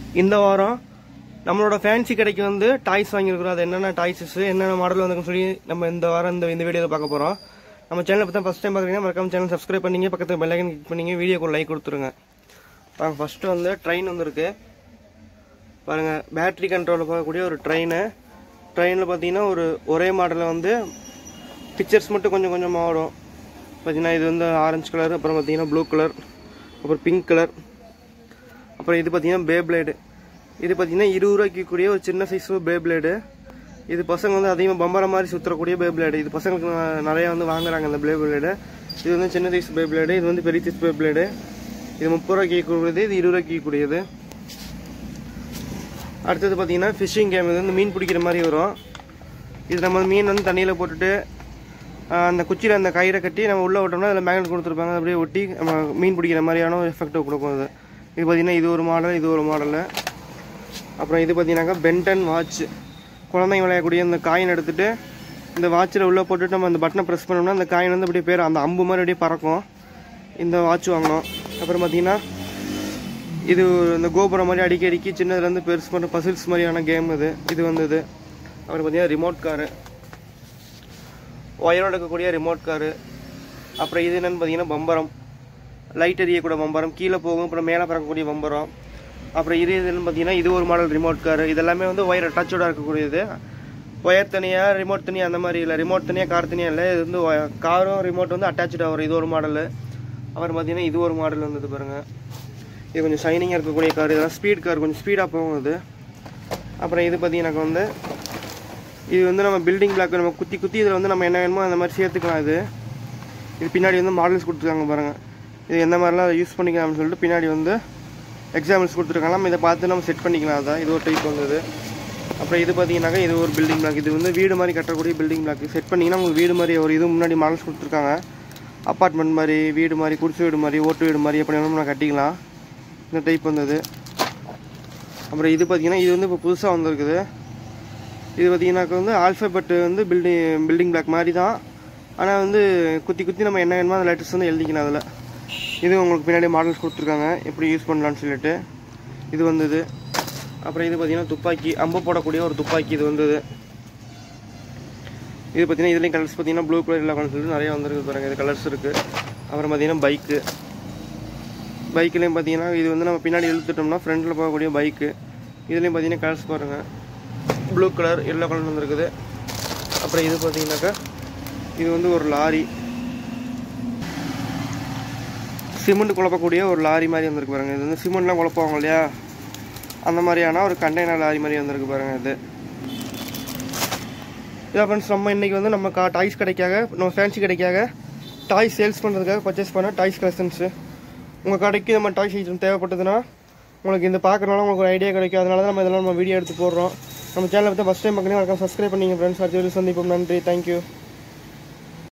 இந்த வாரம் நம்மளோட ஃபேன்சி கடைக்கு வந்து டாய்ஸ் வாங்கியிருக்கிறோம் அது என்னென்ன டாய்ஸஸ் என்னென்ன மாடல் வந்துருக்குன்னு சொல்லி நம்ம இந்த வாரம் இந்த இந்த வீடியோவில் பார்க்க போகிறோம் நம்ம சேனலை பற்றி ஃபஸ்ட் டைம் பார்க்குறீங்க மறக்காம சேனல் சப்ஸ்கிரைப் பண்ணீங்க பக்கத்தில் பெல் ஐக்கன் கிளிக் பண்ணீங்க வீடியோக்கு லைக் கொடுத்துருங்க பாருங்க ஃபஸ்ட்டு வந்து ட்ரெயின் வந்திருக்கு பாருங்க பேட்டரி கண்ட்ரோலில் பார்க்கக்கூடிய ஒரு ட்ரெயின் ட்ரெயினில் பார்த்தீங்கன்னா ஒரு ஒரே மாடலில் வந்து பிக்சர்ஸ் மட்டும் கொஞ்சம் கொஞ்சமாக வரும் பார்த்தீங்கன்னா இது வந்து ஆரஞ்சு கலர் அப்புறம் பார்த்தீங்கன்னா ப்ளூ கலர் அப்புறம் பிங்க் கலர் அப்புறம் இது பார்த்தீங்கன்னா பே பிளேடு இது பார்த்தீங்கன்னா இருபது ரூபாய்க்கு கூடிய ஒரு சின்ன சைஸ் பே பிளேடு இது பசங்க வந்து அதிகமாக பம்பரம் மாதிரி சுற்றக்கூடிய பே பிளேடு இது பசங்களுக்கு ந- நிறைய வந்து வாங்குறாங்க இந்த பே பிளேடு இது வந்து சின்ன சைஸ் பே பிளேடு இது வந்து பெரிய சைஸ் பே பிளேடு இது முப்பது ரூபாய்க்கு கூடியது இது இருபது ரூபாய்க்கு கூடியது அடுத்தது பார்த்தீங்கன்னா ஃபிஷிங் கேம் இது வந்து மீன் பிடிக்கிற மாதிரி வரும் இது நம்ம மீன் வந்து தண்ணியில் போட்டுட்டு ஆஹ், அந்த குச்சியில் அந்த கயிறை கட்டி நம்ம உள்ளே விட்டோம்னா அதில் மேக்னெட் கொடுத்துருப்பாங்க அப்படியே ஒட்டி நம்ம மீன் பிடிக்கிற மாதிரியான ஒரு எஃபெக்ட் கொடுக்கும் அது இது பார்த்தீங்கன்னா இது ஒரு மாடல் இது ஒரு மாடலு அப்புறம் இது பார்த்தீங்கன்னாக்கா பென்டன் வாட்ச் குழந்தைங்க விளையாடக்கூடிய இந்த காயின் எடுத்துட்டு இந்த வாட்சில் உள்ளே போட்டுட்டு நம்ம அந்த பட்டனை ப்ரெஸ் பண்ணோம்னா அந்த காயின் வந்து அப்படியே பேர் அந்த அம்பு மாதிரி அப்படியே பறக்கும் இந்த வாட்ச் வாங்கினோம் அப்புறம் பார்த்தீங்கன்னா இது இந்த கோபுரம் மாதிரி அடிக்கி அடிக்கி சின்னதுலேருந்து பெருசு பண்ணுற பசில்ஸ் மாதிரியான கேம் இது இது வந்தது அப்புறம் பார்த்தீங்கன்னா ரிமோட் காரு ஒயரோட இருக்கக்கூடிய ரிமோட் காரு அப்புறம் இது என்னன்னு பார்த்தீங்கன்னா பம்பரம் லைட் எரியக்கூடிய பம்பரம் கீழே போகும் அப்புறம் மேலே பறக்கக்கூடிய பம்பரம் அப்புறம் இது இதுன்னு பார்த்தீங்கன்னா இது ஒரு மாடல் ரிமோட் காரு இதெல்லாமே வந்து ஒயர் அட்டாச்சோட இருக்கக்கூடியது ஒயர் தனியாக ரிமோட் தனியாக அந்த மாதிரி இல்லை ரிமோட் தனியாக கார் தனியாக இல்லை இது வந்து ஒய- காரும் ரிமோட் வந்து அட்டாச்சாக வரும் இது ஒரு மாடலு அப்புறம் பார்த்தீங்கன்னா இது ஒரு மாடல் வந்தது பாருங்கள் இது கொஞ்சம் ஷைனிங்காக இருக்கக்கூடிய கார் இதெல்லாம் ஸ்பீட் கார் கொஞ்சம் ஸ்பீடாக போகும் இது அப்புறம் இது பார்த்தீங்கன்னாக்கா வந்து இது வந்து நம்ம பில்டிங் பிளாக் நம்ம குத்தி குத்தி இதில் வந்து நம்ம என்ன வேணுமோ அந்த மாதிரி சேர்த்துக்கலாம் இது இது பின்னாடி வந்து மாடல்ஸ் கொடுத்துருக்காங்க பாருங்கள் இது எந்த மாதிரிலாம் யூஸ் பண்ணிக்கலாம்னு சொல்லிட்டு பின்னாடி வந்து எக்ஸாம்பிள்ஸ் கொடுத்துருக்காங்க நம்ம இதை பார்த்து நம்ம செட் பண்ணிக்கலாம் அதான் இது ஒரு டைப் வந்தது அப்புறம் இது பார்த்தீங்கன்னாக்கா இது ஒரு பில்டிங் பிளாக் இது வந்து வீடு மாதிரி கட்டக்கூடிய பில்டிங் பிளாக் செட் பண்ணிங்கன்னா உங்களுக்கு வீடு மாதிரி ஒரு இது முன்னாடி மாடல்ஸ் கொடுத்துருக்காங்க அப்பார்ட்மெண்ட் மாதிரி வீடு மாதிரி குடிசை வீடு மாதிரி ஓட்டு வீடு மாதிரி எப்படி வேணுமோ நான் கட்டிக்கலாம் இந்த டைப் வந்தது அப்புறம் இது பார்த்தீங்கன்னா இது வந்து இப்போ புதுசாக வந்திருக்குது இது பார்த்தீங்கன்னாக்கா வந்து ஆல்ஃபபெட் வந்து பில்டிங் பில்டிங் பிளாக் மாதிரி தான் ஆனால் வந்து குத்தி குத்தி நம்ம என்ன வேணுமோ அந்த லெட்டர்ஸ் வந்து எழுதிக்கணும் அதில் இது உங்களுக்கு பின்னாடி மாடல்ஸ் கொடுத்துருக்காங்க எப்படி யூஸ் பண்ணலாம்னு சொல்லிட்டு இது வந்தது அப்புறம் இது பார்த்தீங்கன்னா துப்பாக்கி அம்பு போடக்கூடிய ஒரு துப்பாக்கி இது வந்தது இது பார்த்தீங்கன்னா இதுலேயும் கலர்ஸ் பார்த்தீங்கன்னா ப்ளூ கலர் இல்லை சொல்லிட்டு நிறைய வந்திருக்கு பாருங்க இது கலர்ஸ் இருக்குது அப்புறம் பார்த்தீங்கன்னா பைக்கு பைக்லேயும் பார்த்தீங்கன்னா இது வந்து நம்ம பின்னாடி இழுத்துட்டோம்னா ஃப்ரண்ட்டில் போகக்கூடிய பைக்கு இதுலேயும் பார்த்தீங்கன்னா கலர்ஸ் பாருங்கள் ப்ளூ கலர் எல்லோ கலர் வந்துருக்குது அப்புறம் இது பார்த்தீங்கன்னாக்கா இது வந்து ஒரு லாரி சிமெண்ட் குழப்பக்கூடிய ஒரு லாரி மாதிரி வந்திருக்கு பாருங்க இது வந்து சிமெண்ட்லாம் குழப்புவாங்க இல்லையா அந்த மாதிரியான ஒரு கண்டெய்னர் லாரி மாதிரி வந்திருக்கு பாருங்க இது இதான் ஃப்ரெண்ட்ஸ் நம்ம இன்னைக்கு வந்து நம்ம கா டாய்ஸ் கடைக்காக நம்ம ஃபேன்சி கடைக்காக டாய்ஸ் சேல்ஸ் பண்ணுறதுக்காக பர்ச்சேஸ் பண்ண டாய்ஸ் கலெக்ஷன்ஸு உங்கள் கடைக்கு நம்ம டாய்ஸ் ஐட்டம் தேவைப்பட்டதுன்னா உங்களுக்கு இந்த பார்க்குறனால உங்களுக்கு ஒரு ஐடியா கிடைக்கும் அதனால தான் நம்ம இதெல்லாம் நம்ம வீடியோ எடுத்து போடுறோம் நம்ம சேனலை பற்றி ஃபஸ்ட் டைம் பார்க்கணும் மறக்காம சப்ஸ்கிரைப் பண்ணிங்க ஃப்ரெண்ட்ஸ் அடுத்த வீடியோ சந்திப்போம் நன்றி தேங்க்யூ